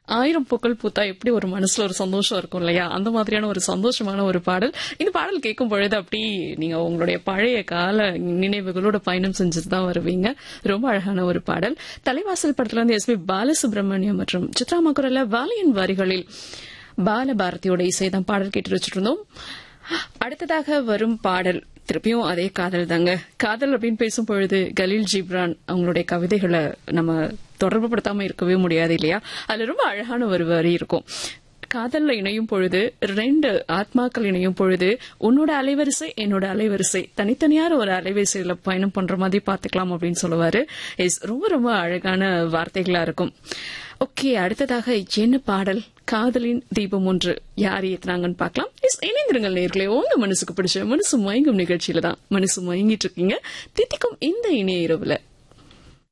ஆயிரம் பூக்கள் பூத்தா எப்படி ஒரு மனசுல ஒரு சந்தோஷம் இருக்கும் இல்லையா அந்த மாதிரியான ஒரு சந்தோஷமான ஒரு பாடல் இந்த பாடல் கேட்கும் பொழுது அப்படி நீங்க உங்களுடைய பழைய கால நினைவுகளோட பயணம் செஞ்சுட்டு தான் வருவீங்க ரொம்ப அழகான ஒரு பாடல் தலைவாசல் படத்துல வந்து எஸ் பி பாலசுப்ரமணியம் மற்றும் சித்ரா மகுரல வாலியன் வரிகளில் பாலபாரதியோட இசைதான் பாடல் கேட்டு வச்சுட்டு இருந்தோம் அடுத்ததாக வரும் பாடல் திருப்பியும் அதே காதல் தாங்க காதல் அப்படின்னு பேசும் பொழுது கலீல் ஜிப்ரான் அவங்களுடைய கவிதைகளை நம்ம தொடர்புபடுத்தாம இருக்கவே முடியாது இல்லையா அதுல ரொம்ப அழகான ஒரு வரி இருக்கும் காதல்ல இணையும் பொழுது ரெண்டு ஆத்மாக்கள் இணையும் பொழுது உன்னோட அலைவரிசை என்னோட அலைவரிசை தனித்தனியார ஒரு அலைவரிசையில பயணம் பண்ற மாதிரி பாத்துக்கலாம் அப்படின்னு சொல்லுவாரு இஸ் ரொம்ப ரொம்ப அழகான வார்த்தைகளா இருக்கும் ஓகே அடுத்ததாக என்ன பாடல் காதலின் தீபம் ஒன்று யார் ஏத்துனாங்கன்னு பார்க்கலாம் இஸ் இணைந்திருங்கள் நேர்களே உங்க மனசுக்கு பிடிச்ச மனசு மயங்கும் நிகழ்ச்சியில தான் மனசு மயங்கிட்டு இருக்கீங்க தித்திக்கும் இந்த இணைய இரவுல